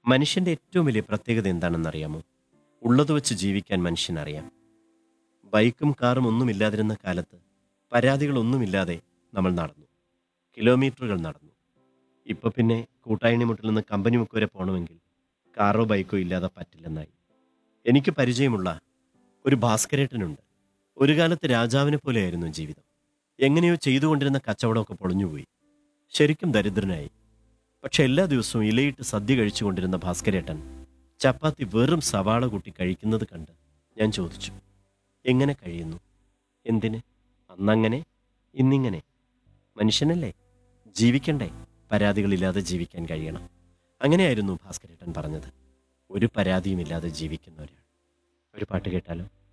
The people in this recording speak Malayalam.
മനുഷ്യന്റെ ഏറ്റവും വലിയ പ്രത്യേകത എന്താണെന്നറിയാമോ ഉള്ളത് വെച്ച് ജീവിക്കാൻ മനുഷ്യനറിയാം ബൈക്കും കാറും ഒന്നുമില്ലാതിരുന്ന കാലത്ത് പരാതികളൊന്നുമില്ലാതെ നമ്മൾ നടന്നു കിലോമീറ്ററുകൾ നടന്നു ഇപ്പൊ പിന്നെ കൂട്ടായണിമുട്ടിൽ നിന്ന് കമ്പനി മുക്ക് വരെ പോകണമെങ്കിൽ കാറോ ബൈക്കോ ഇല്ലാതെ പറ്റില്ലെന്നായി എനിക്ക് പരിചയമുള്ള ഒരു ഭാസ്കരേട്ടനുണ്ട് ഒരു കാലത്ത് രാജാവിനെ പോലെയായിരുന്നു ജീവിതം എങ്ങനെയോ ചെയ്തുകൊണ്ടിരുന്ന കച്ചവടമൊക്കെ പൊളിഞ്ഞുപോയി ശരിക്കും ദരിദ്രനായി പക്ഷെ എല്ലാ ദിവസവും ഇലയിട്ട് സദ്യ കഴിച്ചുകൊണ്ടിരുന്ന ഭാസ്കരേട്ടൻ ചപ്പാത്തി വെറും സവാള കൂട്ടി കഴിക്കുന്നത് കണ്ട് ഞാൻ ചോദിച്ചു എങ്ങനെ കഴിയുന്നു എന്തിന് അന്നങ്ങനെ ഇന്നിങ്ങനെ മനുഷ്യനല്ലേ ജീവിക്കണ്ടേ പരാതികളില്ലാതെ ജീവിക്കാൻ കഴിയണം അങ്ങനെയായിരുന്നു ഭാസ്കരേട്ടൻ പറഞ്ഞത് ഒരു പരാതിയുമില്ലാതെ ജീവിക്കുന്ന ഒരാൾ ഒരു പാട്ട് കേട്ടാലോ